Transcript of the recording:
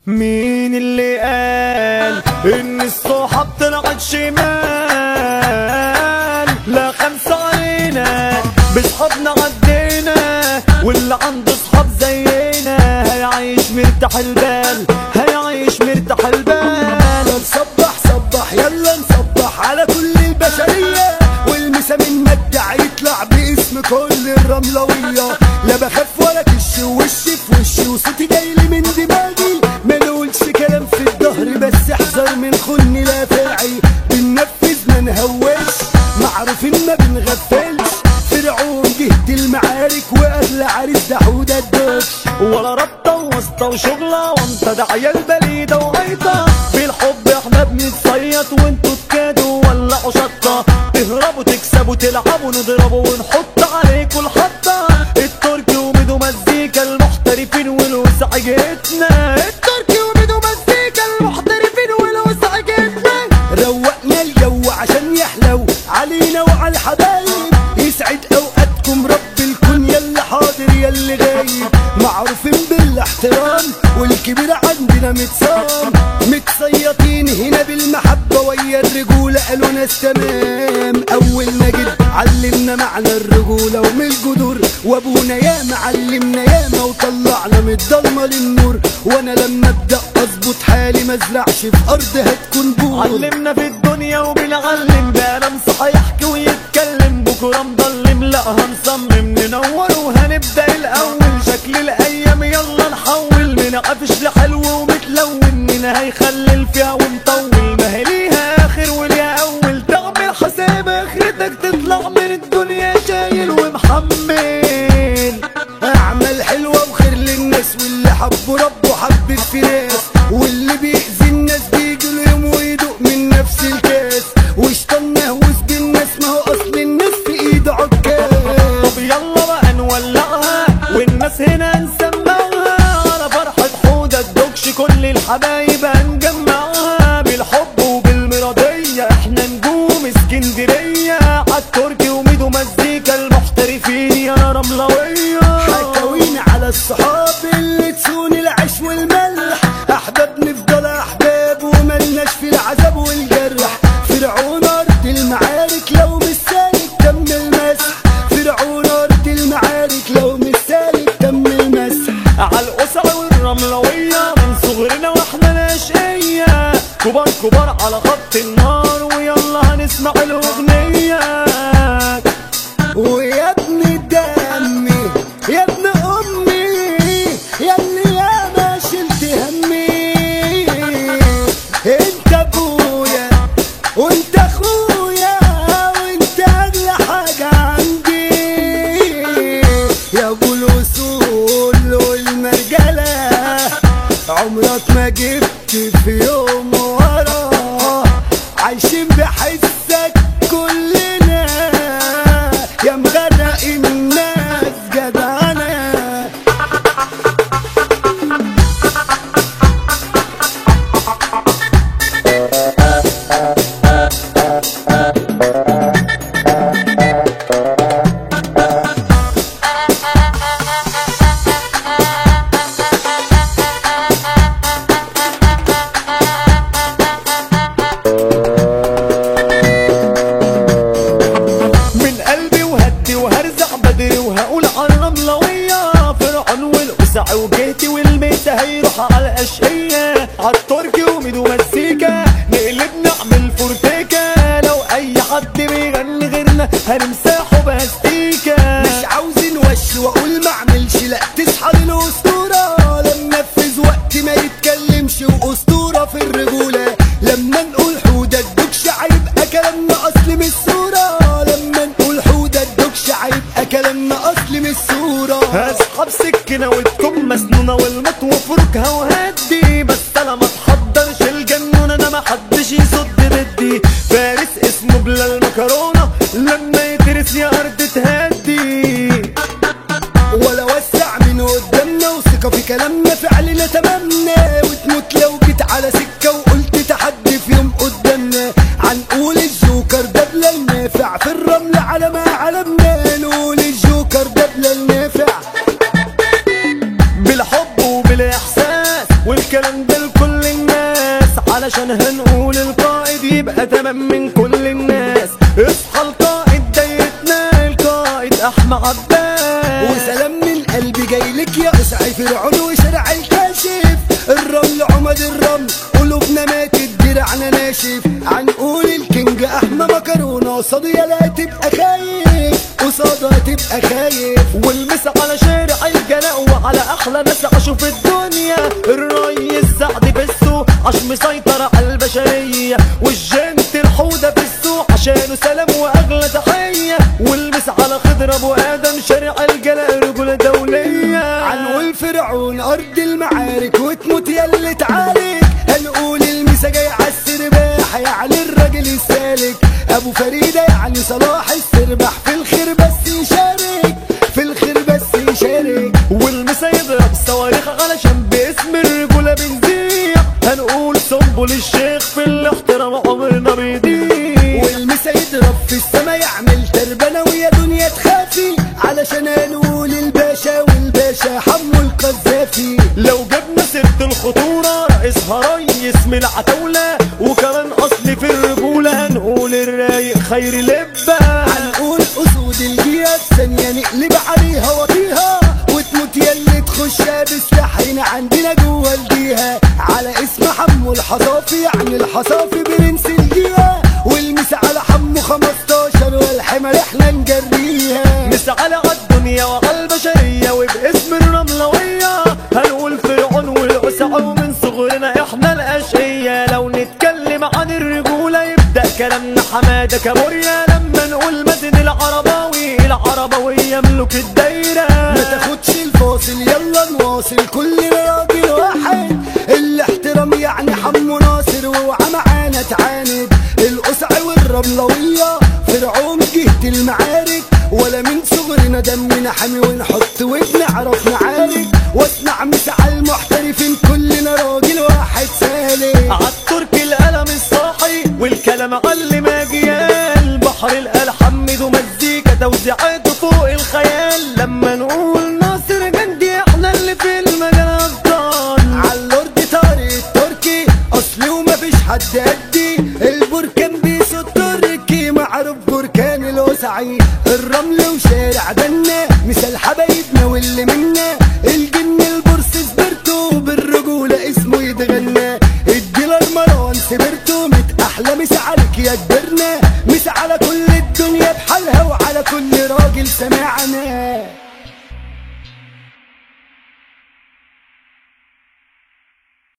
مين اللي قال ان الصحاب طلعت شمال لا خمسة علينا بصحابنا عدينا واللي عنده صحاب زينا هيعيش مرتاح البال هيعيش مرتاح البال نصبح صبح يلا نصبح على كل البشرية والمسا من مدع يطلع باسم كل الرملوية لا بخاف ولا كش وشي في وشي وصوتي جايلي من دماغي ما نقولش كلام في الظهر بس احذر من خن لا فاعي بننفذ ما نهوش معروفين ما بنغفلش فرعون جهد المعارك واهل عريس ده حودة الدوش ولا ربطة ووسطة وشغلة وانت ده عيال بليدة وغيطة بالحب احنا بنتصيط وانتوا تكادوا ولعوا شطة تهربوا تكسبوا تلعبوا نضربوا ونحط عليكوا الحطة التركي وميدو مزيكا المحترفين والوسع جيتنا التركي وميدو مزيكا المحترفين والوسع جيتنا روقنا الجو عشان يحلو علينا وعلى الحبايب يسعد اوقاتكم رب الكون يلي حاضر يلي غايب معروفين بالاحترام والكبير عندنا متصام متصيطين هنا بالمحبة ويا الرجولة قالوا ناس تمام اول ما جد علمنا معنى الرجولة ومن الجذور وابونا ياما علمنا ياما وطلعنا من الضلمة للنور وانا لما ابدا اظبط حالي ما ازرعش في ارض هتكون بور علمنا في الدنيا وبنعلم ده نمسح يحكي ويتكلم بكره مضلم لا هنصمم ننور وهنبدا الاول شكل الايام يلا نحول من قفش لحلو ومتلون من هيخلل فيها ونطول ما هي ليها اخر وليها اول تعمل حساب اخرتك تطلع من الدنيا شايل ومحمل اعمل حلوة وخير للناس واللي حبوا ربه حب الفراس واللي بيأذي الناس بيجي له يوم ويدوق من نفس الكاس واشطن مهووس بالناس ما هو اصل الناس في ايده عكاز طب يلا بقى نولعها والناس هنا نسمعها على فرحة حودة الدوكش كل الحبايب هنجمعها بالحب وبالمرضية احنا نجوم اسكندرية عالتركي وميدو مزيكا المحترفين يا رملوية حكاوينا على الصحاب اللي تسون العيش والملح احباب نفضل احباب وملناش في العذاب والجرح فرعون ارض المعارك لو مش سالك تم المسح فرعون ارض المعارك لو مش سالك تم المسح عالقصع والرملوية من صغرنا واحنا ناشئية كبار كبار على خط النار ويلا هنسمع الأغنية ويا ابن دمي يا ابن امي يا اللي يا ما شلت همي انت ابويا وانت اخويا وانت اغلى حاجه عندي يا ابو الوصول والمرجله عمرك ما جبت في يوم وراه عايشين بحسك كلنا يا مغرق الناس جدعنا من قلبي وهدي وهرزع بدري وهقول على الرملوية فرعون والقسع وجهتي والميتة هيروح على الأشقية عالتركي وميدو مزيكا نقلب نعمل فورتيكا لو أي حد بيغني غيرنا هنمسحه باستيكا مش عاوزين وش واقول ما اعملش لا تصحى للاسطوره لما نفذ وقت ما يتكلمش واسطوره في الرجوله لما نقول حوده الدكش هيبقى كلامنا اصل من الصوره لما نقول حوده الدكش هيبقى كلامنا اصل من الصوره هسحب سكينة وتكون مسنونة والمط وفركها وهدي بس انا ما اتحضرش الجنون انا ما حدش يصد ردي فارس اسمه بلا المكرونة لما يترس يا ارض تهدي ولا وسع من قدامنا وثقة في كلامنا فعلنا تمامنا وتموت لو جيت على سكة وقلت تحدي في يوم قدامنا هنقول الجوكر ده بلا النافع في الرمل على ما علمنا نقول الجوكر ده بلا النافع بالحب وبالاحساس الكلام ده لكل الناس علشان هنقول القائد يبقى تمام من كل الناس اصحى القائد دايتنا القائد احمد عباس وسلام من قلبي جايلك يا اسعي فرعون وشرع الكاشف الرمل عمد الرمل قلوبنا ماتت درعنا ناشف هنقول الكينج احمى مكرونه قصادي لا تبقى خايف قصادها تبقى خايف والمس على شارع الجلاء وعلى احلى ناس عاشوا في الدنيا الريس سعد في السوق عش مسيطر على البشريه والجنت الحوده في السوق عشانه سلام واغلى تحيه والمس على خضر ابو ادم شارع الجلاء رجوله دوليه هنقول فرعون ارض المعارك وتموت ياللي تعارك هنقول المسا جاي عالسرباح يعني الراجل السالك ابو فريده يعني صلاح السربح في الخير بس يشارك في الخير بس يشارك والمسا يضرب صواريخ علشان باسم الرجولة بنزيع هنقول سنبل الشيخ في الاحترام عمرنا بيضيع والمسا يضرب في السما يعمل تربنة ويا دنيا تخافي علشان هنقول الباشا والباشا حمو القذافي لو جبنا سيرة الخطورة رئيسها ريس من العتاولة وكمان أصلي في الرجولة هنقول الرايق خير لبة هنقول اسود الجياد ثانية نقلب عليها وطيها وتموت ياللي تخشها بسلاحنا عندنا جوه الجيها على اسم حمو الحصافي يعني الحصافي برنس الجيها والمس على حمو 15 والحمل احنا نجريها مسا على الدنيا وعلى البشرية وباسم الرملوية هنقول فرعون والأسع ومن صغرنا احنا الأشقية لو نتكلم عن الرجولة يبدأ كلامنا حمادة كابوريا لما نقول مدن العرباوي العربوية ملوك الدايرة ما تاخدش الفاصل يلا نواصل كلنا راجل واحد الاحترام يعني حمو ناصر واوعى معانا تعاند القسع والرملوية فرعون جهة المعارك ولا من صغرنا دمنا حامي ونحط وبنعرف نعارك واسمع مسع المحترفين كلنا راجل واحد سالك عالترك القلم الصاحي والكلام علم اجيال بحر القلم حمد ومزيكا توزيعاته فوق الخيال لما نقول ناصر جندي احنا اللي في المجال ابطال عاللورد طارق التركي اصلي ومفيش حد قدي البركان بيسو التركي معروف بركان الوسعي الرمل وشارع بنا مثال حبايبنا واللي منا